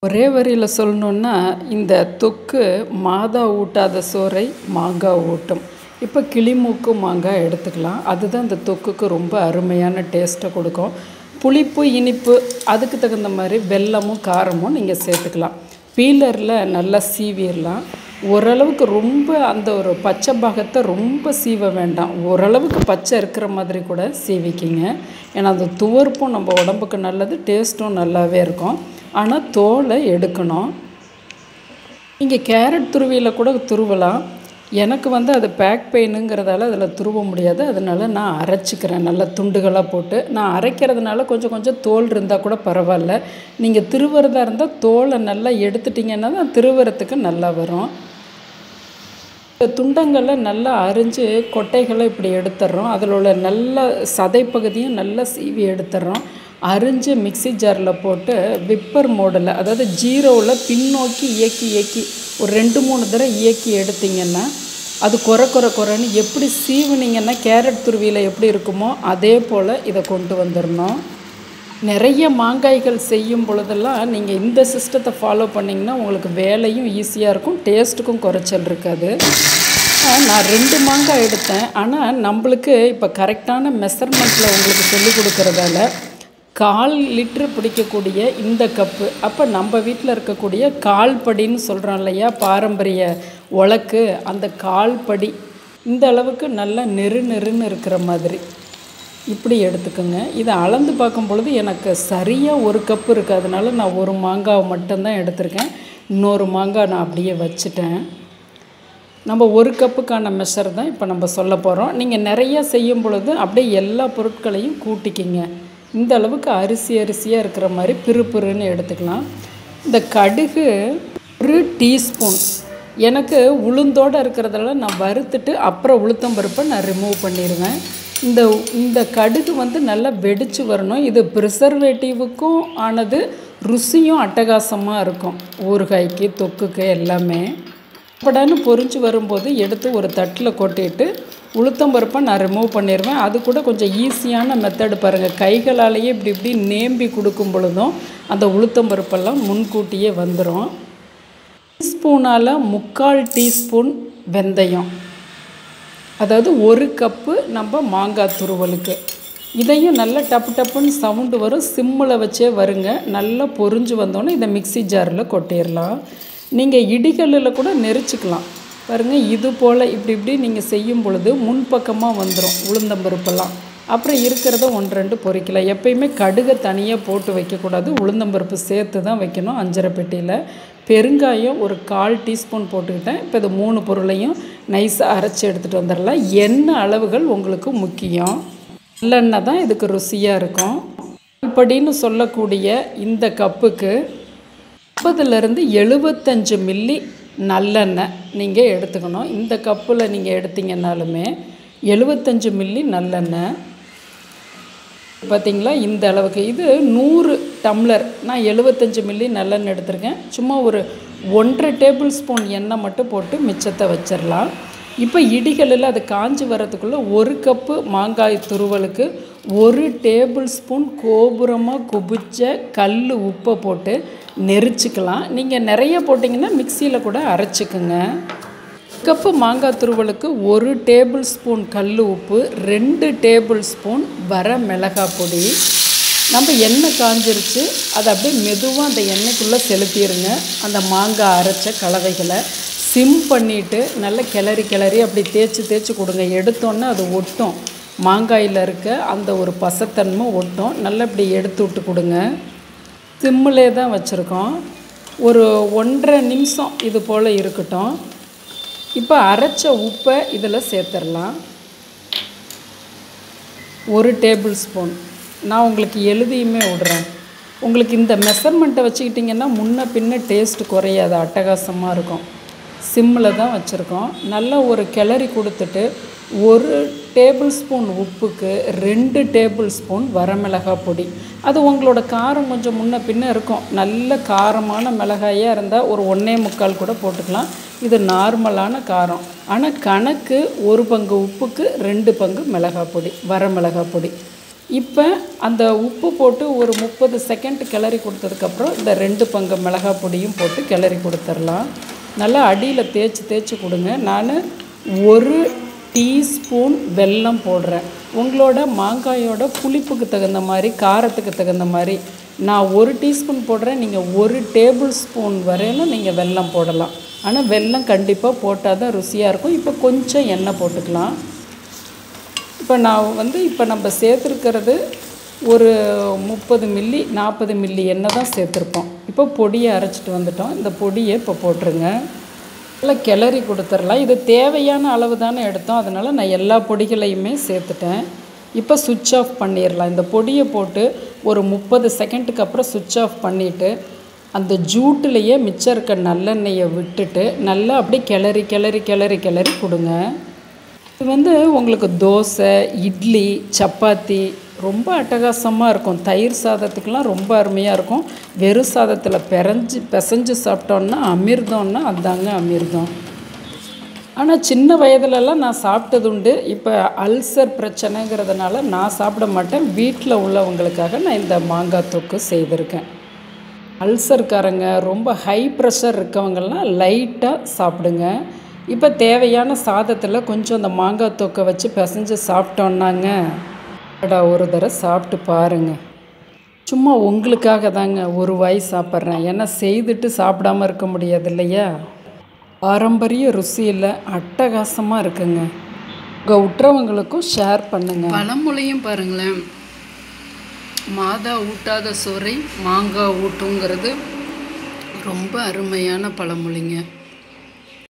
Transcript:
ஒரே வரியில் சொல்லணுன்னா இந்த தொக்கு மாதா ஊட்டாத சோறை மாங்காய் ஊட்டும் இப்போ கிளிமூக்கு மாங்காய் எடுத்துக்கலாம் அதுதான் இந்த தொக்குக்கு ரொம்ப அருமையான டேஸ்ட்டை கொடுக்கும் புளிப்பு இனிப்பு அதுக்கு தகுந்த மாதிரி வெல்லமும் காரமும் நீங்கள் சேர்த்துக்கலாம் பீலரில் நல்லா சீவிடலாம் ஓரளவுக்கு ரொம்ப அந்த ஒரு பச்சை பாகத்தை ரொம்ப சீவ வேண்டாம் ஓரளவுக்கு பச்சை இருக்கிற மாதிரி கூட சீவிக்கிங்க ஏன்னா அந்த துவர்ப்பும் நம்ம உடம்புக்கு நல்லது டேஸ்ட்டும் நல்லாவே இருக்கும் ஆனால் தோலை எடுக்கணும் நீங்கள் கேரட் துருவியில் கூட துருவலாம் எனக்கு வந்து அது பேக் பெயினுங்கிறதால அதில் துருவ முடியாது அதனால நான் அரைச்சிக்கிறேன் நல்லா துண்டுகளாக போட்டு நான் அரைக்கிறதுனால கொஞ்சம் கொஞ்சம் தோல் இருந்தால் கூட பரவாயில்ல நீங்கள் திருவுறதா இருந்தால் தோலை நல்லா எடுத்துட்டிங்கன்னா தான் திருவுறத்துக்கு நல்லா வரும் துண்டங்களை நல்லா அரிஞ்சு கொட்டைகளை இப்படி எடுத்துடுறோம் அதில் உள்ள நல்ல சதைப்பகுதியும் நல்லா சீவி எடுத்துடுறோம் அரிஞ்சு மிக்சி ஜாரில் போட்டு விப்பர் மோடில் அதாவது ஜீரோவில் பின்னோக்கி இயக்கி இயக்கி ஒரு ரெண்டு மூணு தடவை இயக்கி எடுத்திங்கன்னா அது குறை குறை குறைன்னு எப்படி சீவுனீங்கன்னா கேரட் துருவியில் எப்படி இருக்குமோ அதே போல் இதை கொண்டு வந்துடணும் நிறைய மாங்காய்கள் செய்யும் பொழுதெல்லாம் நீங்கள் இந்த சிஸ்டத்தை ஃபாலோ பண்ணிங்கன்னா உங்களுக்கு வேலையும் ஈஸியாக இருக்கும் டேஸ்ட்டுக்கும் குறைச்சல் இருக்காது நான் ரெண்டு மாங்காய் எடுத்தேன் ஆனால் நம்மளுக்கு இப்போ கரெக்டான மெஷர்மெண்ட்டில் உங்களுக்கு சொல்லிக் கொடுக்குறதால கால் லிட்ரு பிடிக்கக்கூடிய இந்த கப்பு அப்போ நம்ம வீட்டில் இருக்கக்கூடிய கால் படின்னு சொல்கிறோம் இல்லையா பாரம்பரிய உலக்கு அந்த கால் படி இந்த அளவுக்கு நல்லா நெரு நெருன்னு இருக்கிற மாதிரி இப்படி எடுத்துக்கோங்க இதை அளந்து பார்க்கும் பொழுது எனக்கு சரியாக ஒரு கப்பு இருக்குது அதனால நான் ஒரு மாங்காவை மட்டும்தான் எடுத்திருக்கேன் இன்னொரு மாங்காய் நான் அப்படியே வச்சுட்டேன் நம்ம ஒரு கப்புக்கான மெஷர் தான் இப்போ நம்ம சொல்ல போகிறோம் நீங்கள் நிறையா செய்யும் பொழுது அப்படியே எல்லா பொருட்களையும் கூட்டிக்கிங்க இந்த அளவுக்கு அரிசி அரிசியாக இருக்கிற மாதிரி பிறுபிறுன்னு எடுத்துக்கலாம் இந்த கடுகு ஒரு டீஸ்பூன் எனக்கு உளுந்தோடு இருக்கிறதால நான் வறுத்துட்டு அப்புறம் உளுத்தம் பருப்பை நான் ரிமூவ் பண்ணிடுவேன் இந்த இந்த கடுகு வந்து நல்லா வெடித்து வரணும் இது ப்ரிசர்வேட்டிவுக்கும் ஆனது ருசியும் அட்டகாசமாக இருக்கும் ஊறுகாய்க்கு தொக்குக்கு எல்லாமே படான்னு பொறிஞ்சு வரும்போது எடுத்து ஒரு தட்டில் கொட்டிட்டு உளுத்தம் பருப்பை நான் ரிமூவ் பண்ணிடுவேன் அது கூட கொஞ்சம் ஈஸியான மெத்தடு பாருங்கள் கைகளாலேயே இப்படி இப்படி நேம்பி கொடுக்கும் பொழுதும் அந்த உளுத்தம் பருப்பெல்லாம் முன்கூட்டியே வந்துடும் டீஸ்பூனால் முக்கால் டீஸ்பூன் வெந்தயம் அதாவது ஒரு கப்பு நம்ம மாங்காய் துருவலுக்கு இதையும் நல்லா டப்பு டப்புன்னு சவுண்டு வரும் சிம்மில் வச்சே வருங்க நல்லா பொறிஞ்சு வந்தோன்னே இதை மிக்சி ஜாரில் கொட்டிடலாம் நீங்கள் இடிகல்லில் கூட நெரிச்சிக்கலாம் பாருங்கள் இது போல் இப்படி இப்படி நீங்கள் செய்யும் பொழுது முன்பக்கமாக வந்துடும் உளுந்தம்பருப்பெல்லாம் அப்புறம் இருக்கிறத ஒன்று ரெண்டு பொறிக்கலாம் எப்பயுமே கடுகை தனியாக போட்டு வைக்கக்கூடாது உளுந்தம்பருப்பு சேர்த்து தான் வைக்கணும் அஞ்சரை பெட்டியில் பெருங்காயம் ஒரு கால் டீஸ்பூன் போட்டுக்கிட்டேன் இப்போ இது மூணு பொருளையும் நைஸாக அரைச்சி எடுத்துகிட்டு வந்துடலாம் எண்ணெய் அளவுகள் உங்களுக்கு முக்கியம் நல்லெண்ணெய் தான் இதுக்கு ருசியாக இருக்கும் இப்படின்னு சொல்லக்கூடிய இந்த கப்புக்கு முப்பதுலேருந்து எழுபத்தஞ்சு மில்லி நல்லெண்ணெய் நீங்கள் எடுத்துக்கணும் இந்த கப்பில் நீங்கள் எடுத்தீங்கன்னாலுமே எழுபத்தஞ்சு மில்லி நல்லெண்ணெய் பார்த்திங்களா இந்த அளவுக்கு இது நூறு டம்ளர் நான் எழுபத்தஞ்சு மில்லி நல்லெண்ணெய் எடுத்திருக்கேன் சும்மா ஒரு ஒன்றரை டேபிள் ஸ்பூன் எண்ணெய் மட்டும் போட்டு மிச்சத்தை வச்சிடலாம் இப்போ இடிகளில் அது காஞ்சி வரதுக்குள்ளே ஒரு கப்பு மாங்காய் துருவலுக்கு ஒரு டேபிள் ஸ்பூன் கோபுரமாக குபிச்ச கல் உப்பை போட்டு நெரிச்சிக்கலாம் நீங்கள் நிறைய போட்டிங்கன்னா மிக்சியில் கூட அரைச்சிக்குங்க கப்பு மாங்காய் துருவலுக்கு ஒரு டேபிள் ஸ்பூன் கல் உப்பு ரெண்டு டேபிள் ஸ்பூன் வர மிளகாய் பொடி நம்ம எண்ணெய் காஞ்சிருச்சு அதை அப்படியே மெதுவாக அந்த எண்ணெய்க்குள்ளே செலுத்திடுங்க அந்த மாங்காய் அரைச்ச கலவைகளை சிம் பண்ணிவிட்டு நல்லா கிளறி கிளறி அப்படி தேய்ச்சி தேய்ச்சி கொடுங்க எடுத்தோன்னே அது ஒட்டும் மாங்காயில் இருக்க அந்த ஒரு பசத்தன்மை ஒட்டும் நல்லா இப்படி எடுத்து விட்டு கொடுங்க சிம்மிலே தான் வச்சுருக்கோம் ஒரு ஒன்றரை நிமிஷம் இது போல் இருக்கட்டும் இப்போ அரைச்ச உப்பை இதில் சேர்த்துடலாம் ஒரு டேபிள் ஸ்பூன் நான் உங்களுக்கு எழுதியுமே விடுறேன் உங்களுக்கு இந்த மெஷர்மெண்ட்டை வச்சுக்கிட்டிங்கன்னா முன்ன பின்ன டேஸ்ட் குறையாது அட்டகாசமாக இருக்கும் சிம்மில் தான் வச்சுருக்கோம் நல்லா ஒரு கிளறி கொடுத்துட்டு ஒரு டேபிள் ஸ்பூன் உப்புக்கு ரெண்டு டேபிள் ஸ்பூன் வரமிளகாய் பொடி அது உங்களோட காரம் கொஞ்சம் முன்ன பின்ன இருக்கும் நல்ல காரமான மிளகாயாக இருந்தால் ஒரு ஒன்றே முக்கால் கூட போட்டுக்கலாம் இது நார்மலான காரம் ஆனால் கணக்கு ஒரு பங்கு உப்புக்கு ரெண்டு பங்கு மிளகாய் பொடி வரமிளகாய் பொடி இப்போ அந்த உப்பு போட்டு ஒரு முப்பது செகண்ட் கிளறி கொடுத்ததுக்கப்புறம் இந்த ரெண்டு பங்கு மிளகாய் பொடியும் போட்டு கிளறி கொடுத்துடலாம் நல்லா அடியில் தேய்ச்சி தேய்ச்சி கொடுங்க நான் ஒரு டீஸ்பூன் வெல்லம் போடுறேன் உங்களோட மாங்காயோட புளிப்புக்கு தகுந்த மாதிரி காரத்துக்கு தகுந்த மாதிரி நான் ஒரு டீஸ்பூன் போடுறேன் நீங்கள் ஒரு டேபிள் ஸ்பூன் வரையிலும் நீங்கள் வெல்லம் போடலாம் ஆனால் வெல்லம் கண்டிப்பாக போட்டால் தான் ருசியாக இருக்கும் இப்போ கொஞ்சம் எண்ணெய் போட்டுக்கலாம் இப்போ நான் வந்து இப்போ நம்ம சேர்த்துருக்கிறது ஒரு முப்பது மில்லி நாற்பது மில்லி எண்ணெய் தான் சேர்த்துருப்போம் இப்போ பொடியை அரைச்சிட்டு வந்துட்டோம் இந்த பொடியை இப்போ போட்டுருங்க நல்லா கிளறி கொடுத்துடலாம் இது தேவையான அளவு தானே எடுத்தோம் அதனால் நான் எல்லா பொடிகளையுமே சேர்த்துட்டேன் இப்போ சுவிட்ச் ஆஃப் பண்ணிடலாம் இந்த பொடியை போட்டு ஒரு முப்பது செகண்டுக்கு அப்புறம் சுவிட்ச் ஆஃப் பண்ணிவிட்டு அந்த ஜூட்டுலேயே மிச்சம் இருக்க நல்லெண்ணெயை விட்டுட்டு நல்லா அப்படியே கிளறி கிளறி கிளறி கிளறி கொடுங்க இது வந்து உங்களுக்கு தோசை இட்லி சப்பாத்தி ரொம்ப அட்டகாசமாக இருக்கும் தயிர் சாதத்துக்கெலாம் ரொம்ப அருமையாக இருக்கும் வெறும் சாதத்தில் பிறஞ்சு பிசைஞ்சு சாப்பிட்டோன்னா அமிர்தம்னா அதாங்க அமிர்தம் ஆனால் சின்ன வயதுலலாம் நான் சாப்பிட்டது உண்டு இப்போ அல்சர் பிரச்சனைங்கிறதுனால நான் சாப்பிட மாட்டேன் வீட்டில் உள்ளவங்களுக்காக நான் இந்த மாங்காய் தொக்கு செய்திருக்கேன் அல்சர்காரங்க ரொம்ப ஹை ப்ரெஷர் இருக்கவங்கெல்லாம் லைட்டாக சாப்பிடுங்க இப்போ தேவையான சாதத்தில் கொஞ்சம் அந்த மாங்காய் தொக்கை வச்சு பிசைஞ்சு சாப்பிட்டோன்னாங்க அடா ஒரு தடவை சாப்பிட்டு பாருங்க சும்மா உங்களுக்காக தாங்க ஒரு வாய் சாப்பிட்றேன் ஏன்னா செய்துட்டு சாப்பிடாம இருக்க முடியாது இல்லையா பாரம்பரிய ருசியில் அட்டகாசமாக இருக்குங்க உங்கள் உற்றவங்களுக்கும் ஷேர் பண்ணுங்க பழமொழியும் பாருங்களேன் மாதா ஊட்டாத சோறை மாங்காய் ஊட்டுங்கிறது ரொம்ப அருமையான பழமொழிங்க